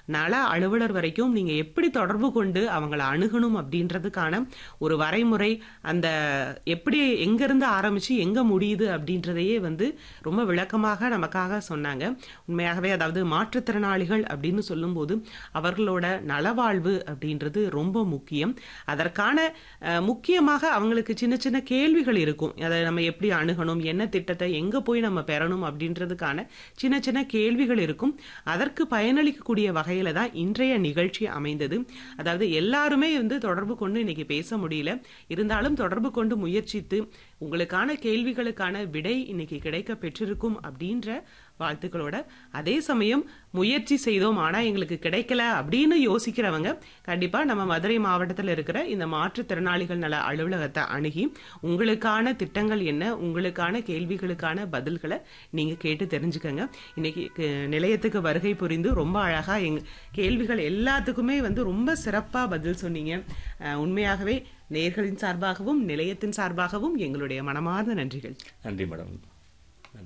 நல அலுவலர் வரைக்கும் நீங்க எப்படி தொடர்பு கொண்டு அவங்கள அணுகணும் அப்படின்றதுக்கான ஒரு வரைமுறை அந்த எப்படி எங்கிருந்து ஆரம்பிச்சு எங்க முடியுது அப்படின்றதையே வந்து ரொம்ப விளக்கமாக நமக்காக சொன்னாங்க உண்மையாகவே அதாவது மாற்றுத்திறனாளிகள் அப்படின்னு சொல்லும்போது அவர்களோட நலவாழ்வு அப்படின்றது ரொம்ப முக்கியம் அதற்கான அஹ், முக்கியமாக அவங்களுக்கு சின்ன சின்ன கேள்விகள் இருக்கும் அதை நம்ம எப்படி அணுகணும் என்ன திட்டத்தை எங்க போய் நம்ம பெறணும் அப்படின்றதுக்கான சின்ன சின்ன கேள்விகள் இருக்கும் அதற்கு பயனளிக்கக்கூடிய வகையில தான் இன்றைய நிகழ்ச்சி அமைந்தது அதாவது எல்லாருமே வந்து தொடர்பு கொண்டு இன்னைக்கு பேச முடியல இருந்தாலும் தொடர்பு கொண்டு முயற்சித்து உங்களுக்கான கேள்விகளுக்கான விடை இன்னைக்கு கிடைக்க பெற்றிருக்கும் அப்படின்ற வாழ்த்துக்களோட அதே சமயம் முயற்சி செய்தோம் ஆனா எங்களுக்கு கிடைக்கல அப்படின்னு யோசிக்கிறவங்க கண்டிப்பா நம்ம மதுரை மாவட்டத்தில் இருக்கிற இந்த மாற்றுத்திறனாளிகள் நல அலுவலகத்தை அணுகி உங்களுக்கான திட்டங்கள் என்ன உங்களுக்கான கேள்விகளுக்கான பதில்களை நீங்க கேட்டு தெரிஞ்சுக்கங்க இன்னைக்கு கு- நிலையத்துக்கு வருகை புரிந்து ரொம்ப அழகா எங்க கேள்விகள் எல்லாத்துக்குமே வந்து ரொம்ப சிறப்பா பதில் சொன்னீங்க அஹ், உண்மையாகவே நேர்களின் சார்பாகவும் நிலையத்தின் சார்பாகவும் எங்களுடைய மனமார்ந்த நன்றிகள் நன்றி மேடம் நன்றி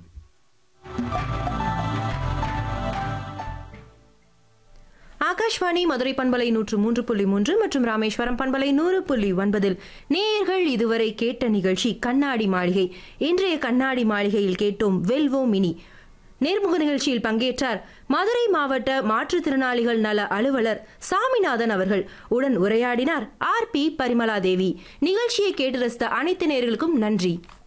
ஆகாஷ்வாணி மதுரை பண்பலை நூற்று மூன்று புள்ளி மூன்று மற்றும் ராமேஸ்வரம் பண்பலை நூறு புள்ளி ஒன்பதில் நேயர்கள் இதுவரை கேட்ட நிகழ்ச்சி கண்ணாடி மாளிகை இன்றைய கண்ணாடி மாளிகையில் கேட்டோம் வெல்வோம் மினி நேர்முக நிகழ்ச்சியில் பங்கேற்றார் மதுரை மாவட்ட மாற்றுத்திறனாளிகள் நல அலுவலர் சாமிநாதன் அவர்கள் உடன் உரையாடினார் ஆர் பி பரிமலாதேவி நிகழ்ச்சியை கேட்டு ரசித்த அனைத்து நேயர்களுக்கும் நன்றி